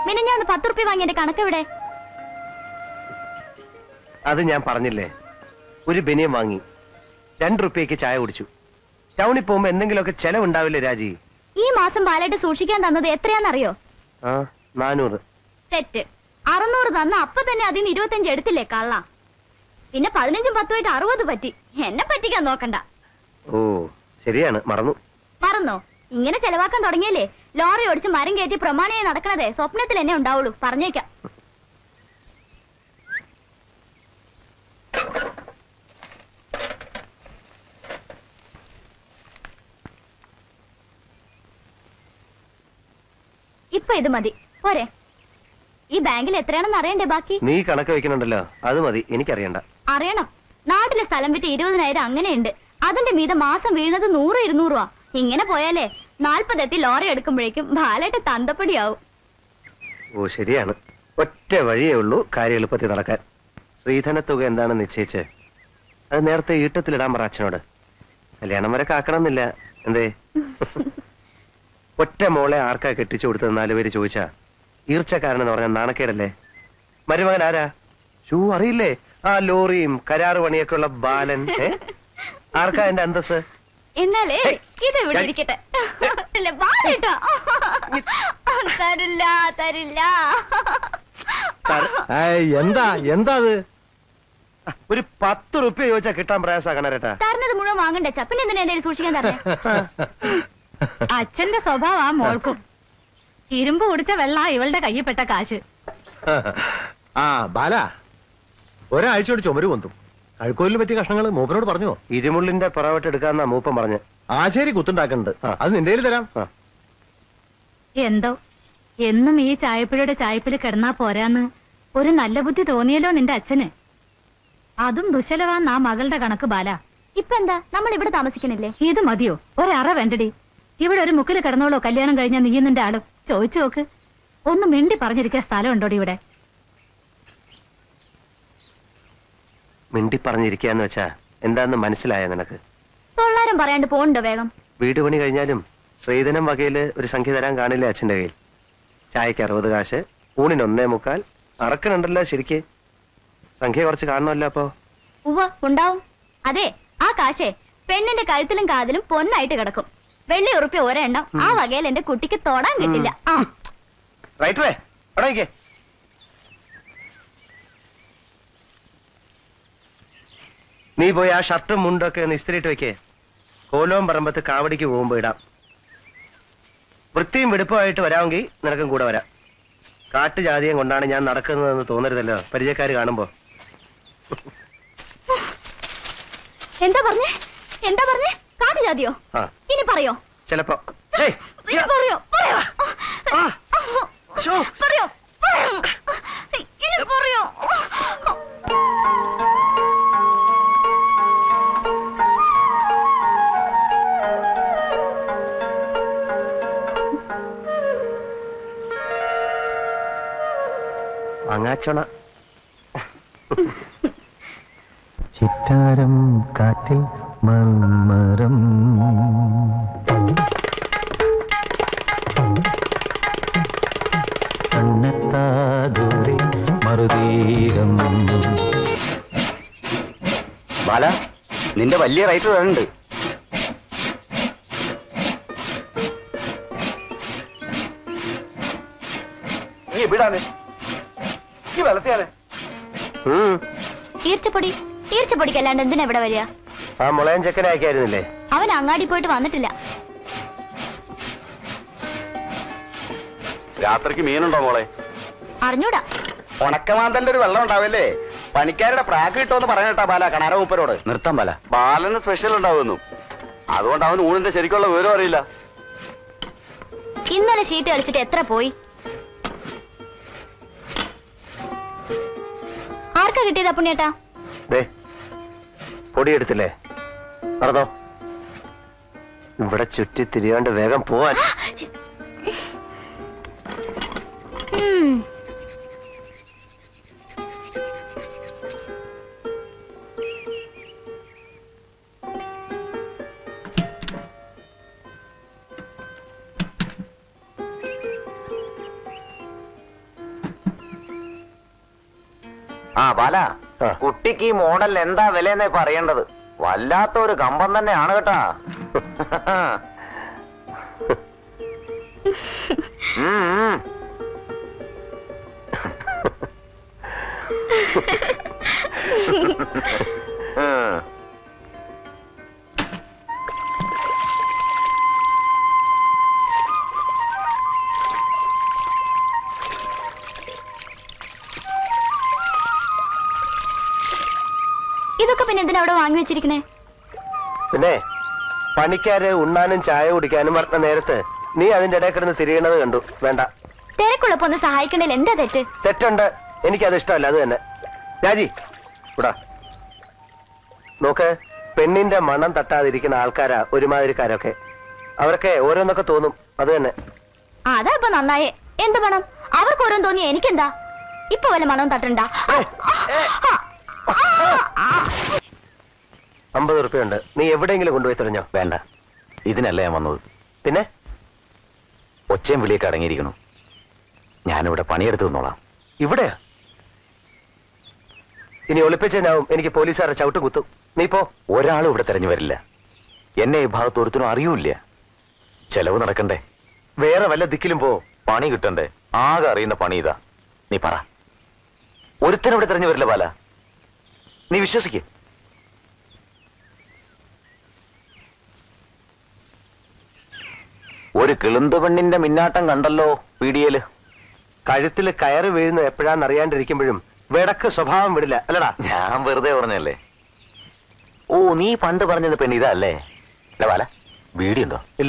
മിനിഞ്ഞാന്ന് പത്ത് റുപ്യ വാങ്ങിയ കണക്കെവിടെ അത് ഞാൻ പറഞ്ഞില്ലേ ഒരു ബനിയം വാങ്ങി രണ്ട് റുപ്യക്ക് ചായ കുടിച്ചു ടൗണിൽ പോകുമ്പോ എന്തെങ്കിലുമൊക്കെ ചെലവുണ്ടാവില്ലേ രാജി ഈ മാസം പാലായിട്ട് സൂക്ഷിക്കാൻ തന്നത് എത്രയാന്നറിയോ ആ നാനൂറ് തെറ്റ് അറുന്നൂറ് തന്ന അപ്പൊ തന്നെ അതിന് ഇരുപത്തഞ്ച് എടുത്തില്ലേ കള്ള പിന്നെ പതിനഞ്ചും പത്തുമായിട്ട് അറുപത് പറ്റി എന്നെ പറ്റിക്കാൻ നോക്കണ്ട ഓ ശരിയാണ് മറന്നു മറന്നോ ഇങ്ങനെ ചെലവാക്കാൻ തുടങ്ങിയല്ലേ ലോറി ഓടിച്ച് മരം കയറ്റി പ്രമാണിയായി നടക്കണതേ സ്വപ്നത്തിൽ എന്നെ ഉണ്ടാവുള്ളൂ പറഞ്ഞേക്കാം ഇപ്പൊ ഇത് മതി പോരെ ഈ ബാങ്കിൽ എത്രയാണെന്ന് അറിയണ്ടേ ബാക്കി നീ കണക്ക് വെക്കണുണ്ടല്ലോ അത് മതി എനിക്കറിയണ്ട അറിയണം നാട്ടിലെ സ്ഥലം വിറ്റ് ഇരുപതിനായിരം അങ്ങനെയുണ്ട് അതിന്റെ മീതെ മാസം വീഴുന്നത് നൂറ് ഇരുന്നൂറ് രൂപ ഇങ്ങനെ പോയാലേ നാൽപ്പതെത്തി ലോറി എടുക്കുമ്പോഴേക്കും ബാലായിട്ട് തന്തപ്പടിയാവും ഓ ശരിയാണ് ഒറ്റ വഴിയേ ഉള്ളൂ കാര്യം എളുപ്പത്തിൽ നടക്കാൻ ശ്രീധന തുക എന്താണെന്ന് നിശ്ചയിച്ച് അത് നേരത്തെ ഈട്ടത്തിലിടാൻ പറ അച്ഛനോട് കല്യാണം വരെ കാക്കണമെന്നില്ല എന്തേ ഒറ്റ മോളെ ആർക്കാ കെട്ടിച്ചു കൊടുത്തത് നാല് പേര് ചോദിച്ചാ ഈർച്ചക്കാരനെന്ന് പറഞ്ഞ നാണക്കേടല്ലേ മരുമകൻ ആരാ ഷൂ അറിയില്ലേ ആ ലോറിയും കരാറ് പണിയൊക്കെ ഉള്ള ബാലൻ ഏ? ആർക്കാ എന്റെ അന്തസ് എന്നാലേ ഹേയ്, ഇത് ഇവിടെ ഞാൻ- ഇരിക്കട്ടെ അല്ല, ബാലേട്ടാ തരില്ല തരില്ല തര- എന്താ എന്താ അത് ഒരു പത്ത് റുപ്യ ചോദിച്ചാ കിട്ടാൻ പ്രയാസാക്കണേട്ടാ തരണത് മുഴുവൻ വാങ്ങണ്ടേ പിന്നെ എന്തിനാ എന്റെ കയ്യിൽ സൂക്ഷിക്കാൻ തരണേ അച്ഛന്റെ സ്വഭാവം ആ മോൾക്കും ഇരുമ്പ് കുടിച്ച വെള്ള ഇവളുടെ കയ്യിൽ പെട്ട കാശ് ആ ബാല ഒരാഴ്ച കൊണ്ട് ചുമര് പൊന്തും അഴുക്കോലിന് പറ്റിയ കഷ്ണങ്ങൾ മൂപ്പനോട് പറഞ്ഞോ ഇരുമുള്ളിന്റെ പുറവട്ട് എടുക്കാന്നാ മൂപ്പൻ പറഞ്ഞ് ആശേരി കുത്തുണ്ടാക്കുന്നുണ്ട് അത് നിന്റെ കയ്യിൽ തരാം ആ. എന്തോ എന്നും ഈ ചായപ്പിഴയുടെ ചായപ്പിൽ കിടന്നാ പോരാന്ന് ഒരു നല്ല ബുദ്ധി തോന്നിയല്ലോ നിന്റെ അച്ഛന് അതും ദുശലവാന്ന് ആ മകളുടെ കണക്ക് ബാല ഇപ്പൊ എന്താ നമ്മൾ ഇവിടെ താമസിക്കണില്ലേ ഇത് മതിയോ ഒരറ വേണ്ടടി ഇവിടെ ഒരു മുക്കിൽ കിടന്നോളോ കല്യാണം കഴിഞ്ഞ നീ നിന്റെ ആളും ചോദിച്ചു നോക്ക് ഒന്ന് മിണ്ടി പറഞ്ഞിരിക്കാൻ സ്ഥലം ഉണ്ടോടി ഇവിടെ മിണ്ടി പറഞ്ഞിരിക്കാന്ന് വെച്ചാ എന്താന്ന് മനസ്സിലായ നിനക്ക് തൊള്ളാരം പറയാണ്ട് പോണ്ടോ വേഗം വീട് പണി കഴിഞ്ഞാലും ശ്രീധനം വകയില് ഒരു സംഖ്യ തരാൻ കാണില്ല അച്ഛന്റെ കയ്യിൽ ചായക്ക് അറുപത് കാശ് ഊണിന് ഒന്നേ മുക്കാൽ അറക്കനുണ്ടല്ലോ ശരിക്ക് സംഖ്യ കുറച്ച് കാണണമല്ലോ അപ്പോ ഉവ്വ ഉണ്ടാവും അതെ ആ കാശേ പെണ്ണിന്റെ കഴുത്തിലും കാതിലും പൊന്നായിട്ട് കിടക്കും വെള്ളി ഉറുപ്പ്യ ഒരെണ്ണം ആ വകയിൽ എന്റെ കുട്ടിക്ക് തൊടാൻ കിട്ടില്ല ആ റൈറ്ററേ അവിടെ നിൽക്കേ നീ പോയി ആ ഷർട്ടും മുണ്ടൊക്കെ ഒന്ന് ഇസ്തിരിയിട്ട് വെക്കേ കോലോം പറമ്പത്ത് കാവടിക്ക് പോകുമ്പോ ഇടാം വൃത്തിയും വെടുപ്പമായിട്ട് വരാമെങ്കിൽ നിനക്കും കൂടെ വരാം കാട്ടുജാതിയും കൊണ്ടാണ് ഞാൻ നടക്കുന്നതെന്ന് തോന്നരുതല്ലോ പരിചയക്കാര് കാണുമ്പോ എന്താ പറഞ്ഞേ എന്താ പറഞ്ഞേ കാട്ടുജാതിയോ ആ ഇനി പറയോ ചിലപ്പോ ഹേയ്, ഇനി പറയോ പറയോ ആ, ശോ. പറയോ പറയോ. ഇനി പറയോ മാങ്ങാച്ചോണ ചിറ്റാരം കാറ്റിൽ മർമരം കണ്ണെത്താ ദൂരെ മറുതീരം ബാല നിന്റെ വലിയ റൈറ്റർ വരുന്നുണ്ട് നീ എവിടാണ് ഈ വെള്ളത്തിയാണ് ഉം. ഈർച്ചപ്പൊടി ഈർച്ചപ്പൊടിക്ക് അല്ലാണ്ട് എന്തിനാ ഇവിടെ വരിക ആ മുളയൻ ചെക്കനെ അയക്കായിരുന്നില്ലേ അവൻ അങ്ങാടി പോയിട്ട് വന്നിട്ടില്ല രാത്രിക്ക് മീനുണ്ടോ മോളെ അറിഞ്ഞൂടാ ഉണക്കമാന്തലിന്റെ ഒരു വെള്ളം ഉണ്ടാവില്ലേ പണിക്കാരുടെ പ്രാക്ക് കിട്ടുമെന്ന് പറഞ്ഞിട്ടാ ബാല കണാര മൂപ്പരോട് നിർത്താൻ ബാല ബാലന് സ്പെഷ്യൽ ഉണ്ടാവുന്നു അതുകൊണ്ട് അവൻ ഊണിന്റെ ശരിക്കുള്ള വിവരം അറിയില്ല ഇന്നലെ ഷീറ്റ് കളിച്ചിട്ട് എത്ര പോയി ആർക്കാ കിട്ടിയതാ പുണ്യേട്ടാ ദേ പൊടിയെടുത്തില്ലേ നടന്നോ ഇവിടെ ചുറ്റി തിരിയാണ്ട് വേഗം പോവാൻ ഉം. ആ ബാല ആ. കുട്ടിക്ക് ഈ മോഡലിന് എന്താ വിലയെന്നേ പറയേണ്ടത് വല്ലാത്ത ഒരു കമ്പം തന്നെയാണ് കേട്ടാ ഉം, ഉം. ഉം. ഇതൊക്കെ പിന്നെ എന്തിനാ അവിടെ വാങ്ങി വെച്ചിരിക്കണേ പിന്നെ പണിക്കാര് ഉണ്ണാനും ചായ കുടിക്കാനും പറഞ്ഞ നേരത്ത് നീ അതിന്റെ ഇടയിൽ കിടന്ന് തിരിയണത് കണ്ടു വേണ്ട തിരക്കുള്ളപ്പോ ഒന്ന് സഹായിക്കണേൽ എന്താ തെറ്റ് തെറ്റുണ്ട് എനിക്കത് ഇഷ്ടമല്ല അത് തന്നെ രാജി ഇവിടാ നോക്ക് പെണ്ണിന്റെ മണം തട്ടാതിരിക്കുന്ന ആൾക്കാരാ ഒരുമാതിരിക്കാരൊക്കെ അവരൊക്കെ ഓരോന്നൊക്കെ തോന്നും അത് തന്നെ അതാ ഇപ്പൊ നന്നായേ എന്ത് മണം അവർക്ക് ഓരോന്ന് തോന്നിയ എനിക്കെന്താ ഇപ്പൊ വല്ല മണവും തട്ടണ്ട അമ്പത് ഉറുപ്പ്യുണ്ട് നീ എവിടെയെങ്കിലും കൊണ്ടുപോയി തെളിഞ്ഞോ വേണ്ട ഇതിനല്ല ഞാൻ വന്നത് പിന്നെ ഒച്ചയും വിളിയൊക്കെ അടങ്ങിയിരിക്കണു ഞാനിവിടെ പണിയെടുത്ത് നിന്നോളാം ഇവിടെയാ ഇനി ഒളിപ്പിച്ചതിനാവും എനിക്ക് പോലീസുകാരെ ചവിട്ട് കുത്തും നീ പോ ഒരാളും ഇവിടെ തെരഞ്ഞു വരില്ല എന്നെ ഈ ഭാഗത്ത് ഒരുത്തിനും അറിയൂല്ല ചെലവ് നടക്കണ്ടേ വേറെ വല്ല ദിക്കിലും പോ പണി കിട്ടണ്ടേ ആകെ അറിയുന്ന പണി ഇതാ നീ പറ ഒരുത്തനും ഇവിടെ തെരഞ്ഞു വരില്ല ബാല നീ വിശ്വസിക്ക് ഒരു കിളുന്ത് പെണ്ണിന്റെ മിന്നാട്ടം കണ്ടല്ലോ പീഡിയയില് കഴുത്തിൽ കയറ് വീഴുന്നത് എപ്പോഴാന്ന് അറിയാണ്ടിരിക്കുമ്പോഴും വിടക്ക് സ്വഭാവം വിടില്ല അല്ലടാ ഞാൻ വെറുതെ പറഞ്ഞല്ലേ ഓ നീ പണ്ട് പറഞ്ഞത് പെണ്ണ് ഇതല്ലേ എടാ ബാല വീടിയുണ്ടോ ഇല്ല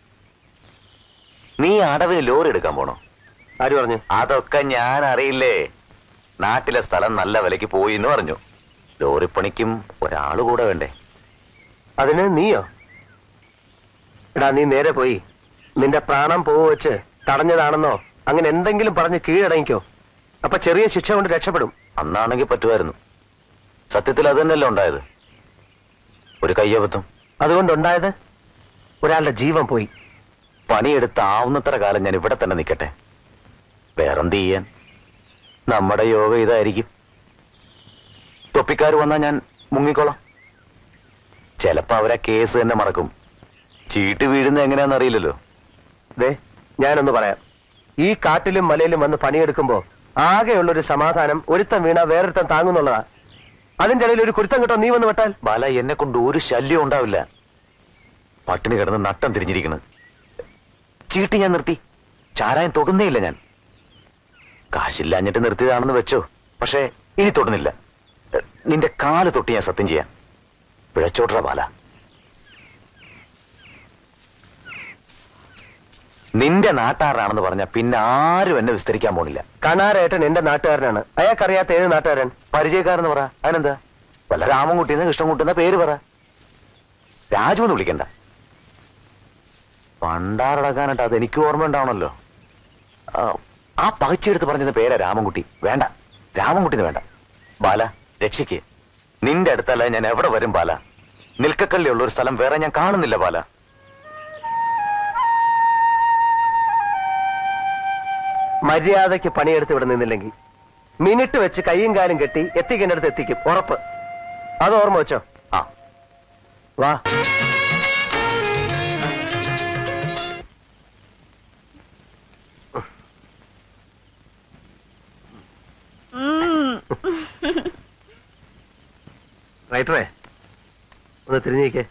നീ അടവിന് ലോറി എടുക്കാൻ പോണോ ആര് പറഞ്ഞു അതൊക്കെ ഞാൻ അറിയില്ലേ നാട്ടിലെ സ്ഥലം നല്ല വിലക്ക് പോയി എന്ന് പറഞ്ഞു ലോറിപ്പണിക്കും ഒരാള് കൂടെ വേണ്ടേ അതിന് നീയോ എടാ നീ നേരെ പോയി നിന്റെ പ്രാണം പോവ് വെച്ച് തടഞ്ഞതാണെന്നോ അങ്ങനെ എന്തെങ്കിലും പറഞ്ഞ് കീഴടങ്ങിക്കോ അപ്പൊ ചെറിയ ശിക്ഷ കൊണ്ട് രക്ഷപ്പെടും അന്നാണെങ്കിൽ പറ്റുമായിരുന്നു സത്യത്തിൽ അത് തന്നെയല്ലേ ഉണ്ടായത് ഒരു കയ്യബദ്ധം അതുകൊണ്ടുണ്ടായത് ഒരാളുടെ ജീവൻ പോയി പണിയെടുത്ത് ആവുന്നത്ര കാലം ഞാൻ ഇവിടെ തന്നെ നിൽക്കട്ടെ വേറെന്ത് ചെയ്യാൻ നമ്മുടെ യോഗ ഇതായിരിക്കും തൊപ്പിക്കാർ വന്നാൽ ഞാൻ മുങ്ങിക്കോളാം ചിലപ്പോ അവരാ കേസ് തന്നെ മറക്കും ചീട്ട് വീഴുന്ന എങ്ങനെയാണെന്ന് അറിയില്ലല്ലോ ദേ ഞാനൊന്ന് പറയാം ഈ കാട്ടിലും മലയിലും വന്ന് പണിയെടുക്കുമ്പോ ആകെയുള്ളൊരു സമാധാനം ഒരുത്തൻ വീണ വേറൊരുത്തൻ താങ്ങുന്നുള്ളതാ അതിന്റെ ഇടയിൽ ഒരു കുരുത്തം കിട്ടോ നീ വന്ന് വിട്ടാൽ ബാല എന്നെ കൊണ്ട് ഒരു ശല്യം ഉണ്ടാവില്ല പട്ടിണി കിടന്ന് നട്ടം തിരിഞ്ഞിരിക്കണ് ചീട്ട് ഞാൻ നിർത്തി ചാരായം തൊടുന്നേയില്ല ഞാൻ കാശില്ലാഞ്ഞിട്ട് നിർത്തിയതാണെന്ന് വെച്ചോ പക്ഷേ ഇനി തൊടുന്നില്ല എ, നിന്റെ കാല് തൊട്ട് ഞാൻ സത്യം ചെയ്യാം പിഴച്ചോട്ടറ ബാല നിന്റെ നാട്ടാറാണെന്ന് പറഞ്ഞ പിന്നെ ആരും എന്നെ വിസ്തരിക്കാൻ പോണില്ല കണാരേട്ടൻ എന്റെ നാട്ടുകാരനാണ് അയാൾക്കറിയാത്ത ഏത് നാട്ടുകാരൻ പരിചയക്കാരെന്ന് പറ അതിനെന്താ വല്ല രാമൻകുട്ടിന്ന് കൃഷ്ണൻകുട്ടിന്ന പേര് പറ രാജു എന്ന് വിളിക്കണ്ട പണ്ടാറടക്കാനായിട്ട് അത് എനിക്ക് ഓർമ്മ ഉണ്ടാവണല്ലോ ആ, ആ പകച്ചെടുത്ത് പറഞ്ഞത് പേരാ രാമൻകുട്ടി വേണ്ട രാമൻകുട്ടിന്ന് വേണ്ട ബാല രക്ഷിക്ക് നിന്റെ അടുത്തല്ല ഞാൻ എവിടെ വരും ബാല നിൽക്കക്കള്ളിയുള്ള ഒരു സ്ഥലം വേറെ ഞാൻ കാണുന്നില്ല ബാല മര്യാദയ്ക്ക് പണിയെടുത്ത് ഇവിടെ നിന്നില്ലെങ്കിൽ മിനിറ്റ് വെച്ച് കൈയും കാലും കെട്ടി എത്തിക്കേണ്ട അടുത്ത് എത്തിക്കും ഉറപ്പ് അത് ഓർമ്മ വെച്ചോ ആ വാ റൈറ്ററേ ഒന്ന് തിരിഞ്ഞേക്ക്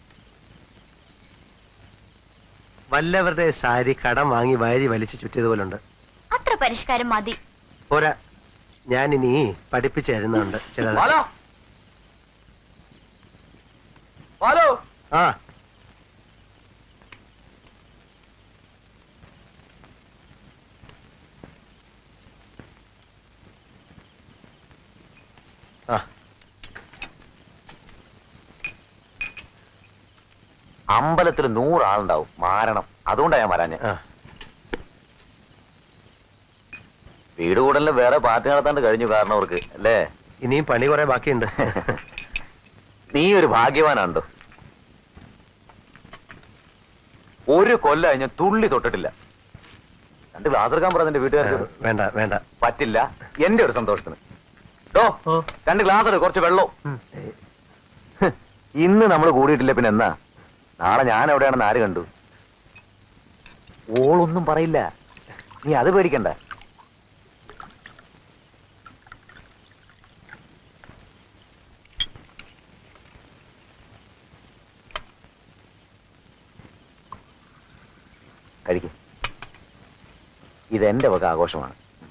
വല്ലവരുടെ സാരി കടം വാങ്ങി വാരി വലിച്ചു ചുറ്റിയതുപോലുണ്ട് അത്ര പരിഷ്കാരം മതി പോരാ ഞാൻ ഇനി പഠിപ്പിച്ചു തരുന്നുണ്ട് ചിലത് ബാലോ ബാലോ ആ ആ അമ്പലത്തിൽ നൂറാളുണ്ടാവും മാരണം അതുകൊണ്ടാ ഞാൻ വരാഞ്ഞ ആ വീട് കൂടലിന് വേറെ പാർട്ടി നടത്താണ്ട് കഴിഞ്ഞു കാരണം അവർക്ക് അല്ലേ ഇനിയും പണി കുറെ ബാക്കിയുണ്ട് നീ ഒരു ഭാഗ്യവാനാണ്ടോ ഒരു കൊല്ലം ഞാൻ തുള്ളി തൊട്ടിട്ടില്ല രണ്ട് ഗ്ലാസ് എടുക്കാൻ പറഞ്ഞ എന്റെ വീട്ടുകാർക്ക് വേണ്ട വേണ്ട പറ്റില്ല എന്റെ ഒരു സന്തോഷത്തിന് ഡോ രണ്ട് ഗ്ലാസ് എടു കുറച്ച് വെള്ളവും ഹ്, ഇന്ന് നമ്മൾ കൂടിയിട്ടില്ല പിന്നെ എന്നാ നാളെ ഞാൻ എവിടെയാണെന്ന് ആര് കണ്ടു ഓളൊന്നും പറയില്ല നീ അത് പേടിക്കണ്ട കഴിക്കും ഇതെന്റെ വക ആഘോഷമാണ്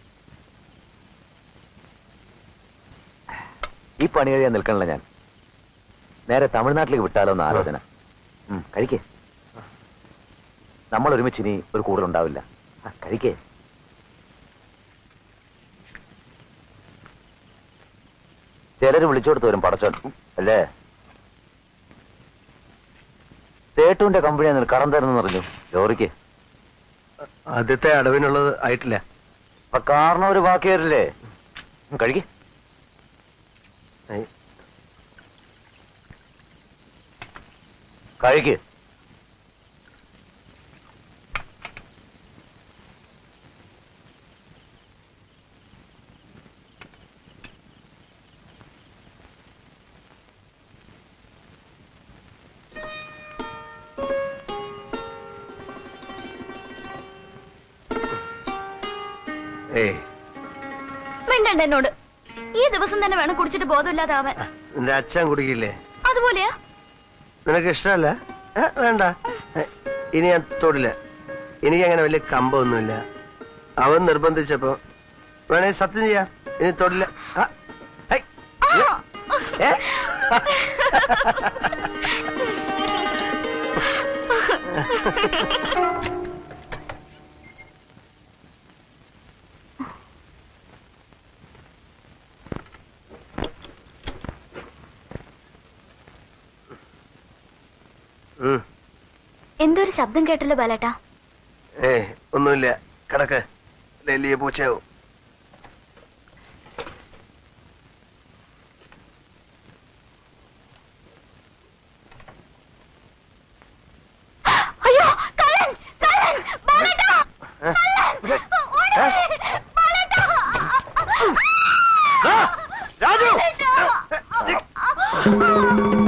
ഈ പണി കഴിയാൻ നിൽക്കണില്ല ഞാൻ നേരെ തമിഴ്നാട്ടിലേക്ക് വിട്ടാലോ എന്ന ആലോചന ഉം, കഴിക്കേ നമ്മൾ ഒരുമിച്ച് ഇനി ഒരു കൂടുതൽ ഉണ്ടാവില്ല ആ, കഴിക്കേ ചിലര് വിളിച്ചോടുത്ത് വരും പടച്ചോൻ അല്ലേ സേട്ടുവിന്റെ കമ്പനിയാണ് നിനക്ക് കടം തരുന്നു പറഞ്ഞു ലോറിക്ക് ആദ്യത്തെ അടവിനുള്ളത് ആയിട്ടില്ല അപ്പൊ കാരണം ഒരു ബാക്കി വരില്ലേ കഴിക്കേ ഏയ്, കഴിക്ക് ഏയ് മിണ്ടണ്ട എന്നോട് ഈ ദിവസം തന്നെ വേണം കുടിച്ചിട്ട് ബോധമില്ലാതാവാൻ നിന്റെ അച്ഛൻ കുടിക്കില്ലേ അതുപോലെയാ നിനക്ക് ഇഷ്ടമല്ല ഏ, വേണ്ട ഏ, ഇനി ഞാൻ തൊടില്ല എനിക്ക് അങ്ങനെ വലിയ കമ്പമൊന്നുമില്ല അവൻ നിർബന്ധിച്ചപ്പോ വേണേ സത്യം ചെയ്യാം ഇനി തൊടില്ല ആ, ഹൈ, ഏ, ഏ, ഉം. എന്തോ ഒരു ശബ്ദം കേട്ടല്ലോ ബാലേട്ടാ ഏ ഒന്നുമില്ല കിടക്ക് വലിയ പൂച്ചയാവും അയ്യോ കള്ളൻ കള്ളൻ ബാലേട്ടാ ഏ? ഓടി! ബാലേട്ടാ! രാജു ബാലേട്ടാ!